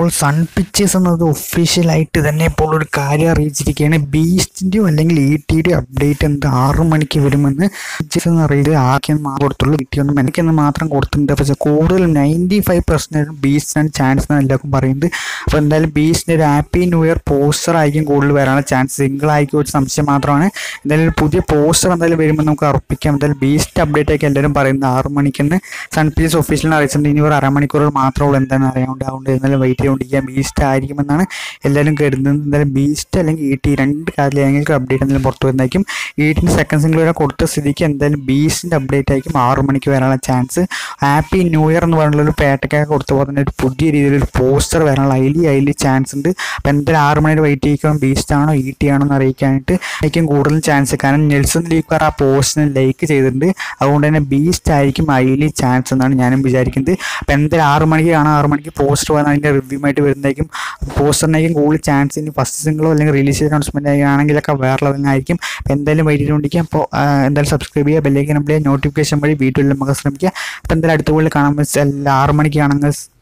ഇപ്പോൾ sun pictures എന്നത് ഒഫീഷ്യലായിട്ട് തന്നെ ഇപ്പോൾ ഒരു കാര്യം അറിയിച്ചിരിക്കുകയാണ് ബീസ്റ്റിൻ്റെയോ അല്ലെങ്കിൽ ഇ ടിയുടെയോ അപ്ഡേറ്റ് എന്ത് ആറ് മണിക്ക് വരുമെന്ന് പിക്ചേഴ്സ് എന്ന് പറയുന്നത് ആർക്കും കൊടുത്തുള്ളൂ ഇ ടി ഒന്നും എനിക്കെന്ന് മാത്രം കൊടുത്തിട്ടുണ്ട് പക്ഷേ കൂടുതൽ നയൻറ്റി ഫൈവ് പെർസെൻറ്റേജ് ബീസ്റ്റിനാണ് ചാൻസ് എന്ന് എല്ലാവർക്കും പറയുന്നത് അപ്പോൾ എന്തായാലും ബീസ്റ്റിൻ്റെ ഒരു ഹാപ്പി ന്യൂ ഇയർ പോസ്റ്റർ ആയിരിക്കും കൂടുതൽ വരാനുള്ള ചാൻസ് സിംഗിൾ ആയിരിക്കും ഒരു സംശയം മാത്രമാണ് എന്തായാലും ഒരു പുതിയ പോസ്റ്റർ എന്തായാലും വരുമ്പോൾ നമുക്ക് ഉറപ്പിക്കാം എന്തായാലും ബീസ്റ്റ് അപ്ഡേറ്റ് ആക്കി എല്ലാവരും പറയുന്നത് ആറ് മണിക്കെന്ന് സൺ പിക്ചേഴ്സ് ഒഫീഷ്യലിന് അറിയിച്ചിട്ടുണ്ട് ഇനി ഒരു അരമണിക്കൂറുകൾ മാത്രമേ ഉള്ളൂ എന്താണെന്ന് അറിയാണ്ട് അതുകൊണ്ട് എന്തായാലും വെയിറ്റ് ചെയ്തുകൊണ്ടിരിക്കുക ബീസ്റ്റ് ആയിരിക്കുമെന്നാണ് എല്ലാവരും കരുതുന്നത് എന്തായാലും ബീസ്റ്റ് അല്ലെങ്കിൽ ഇ ടി രണ്ട് കാര്യം ഏതെങ്കിലും അപ്ഡേറ്റ് എന്തെങ്കിലും പുറത്തു വരുന്നതായിരിക്കും ഇ ടിൻ്റെ സെക്കൻഡ് സിംഗിൾ വരെ കൊടുത്ത സ്ഥിതിക്ക് എന്തായാലും ബീസ്റ്റിൻ്റെ അപ്ഡേറ്റ് ആയിരിക്കും ആറ് മണിക്ക് വരാനുള്ള ചാൻസ് ഹാപ്പി ന്യൂ ഇയർ എന്ന് പറഞ്ഞുള്ള ഒരു പേട്ടൊക്കെ കൊടുത്ത പോലെ തന്നെ ഒരു പുതിയ രീതിയിലൊരു പോസ്റ്റർ വരാനുള്ള അതിൽ അതിൽ ചാൻസ് ഉണ്ട് അപ്പോൾ എന്തായാലും ആറ് മണിയുടെ വെയിറ്റ് ചെയ്യിക്കാൻ ബീസ്റ്റ് ആണോ ഇ ടി ആണോ എന്ന് അറിയിക്കാനായിട്ട് ആയിരിക്കും കൂടുതൽ ചാൻസ് കാരണം നെൽസൺ ലീക്കർ ആ പോസ്റ്റിനെ ലൈക്ക് ചെയ്തിട്ടുണ്ട് അതുകൊണ്ട് തന്നെ ബീസ്റ്റ് ആയിരിക്കും അതിൽ ചാൻസ് എന്നാണ് ഞാനും വിചാരിക്കുന്നത് അപ്പോൾ എന്തായാലും ആറ് മണിക്ക് കാണാം ആറ് മണിക്ക് പോസ്റ്റർ വന്നാൽ അതിൻ്റെ റിവ്യൂ ആയിട്ട് വരുന്നതായിരിക്കും പോസ്റ്ററിനായിരിക്കും കൂടുതൽ ചാൻസ് ഇനി ഫസ്റ്റ് സിംഗിളോ അല്ലെങ്കിൽ റിലീസ് ചെയ്ത അനൗൺസ്മെൻറ്റ് ആണെങ്കിലൊക്കെ വേറെ ലെവലിനായിരിക്കും അപ്പോൾ എന്തായാലും വെയിറ്റ് ചെയ്തുകൊണ്ടിരിക്കുക അപ്പോൾ എന്തായാലും സബ്സ്ക്രൈബ് ചെയ്യുക ബെല്ലേക്ക് നമ്മൾ നോട്ടിഫിക്കേഷൻ വഴി വീട്ടിൽ നമുക്ക് ശ്രമിക്കുക അപ്പോൾ എന്തായാലും അടുത്ത കൂടുതൽ കാണാൻ വെച്ചാൽ ആറ് മണിക്ക് കാണുന്ന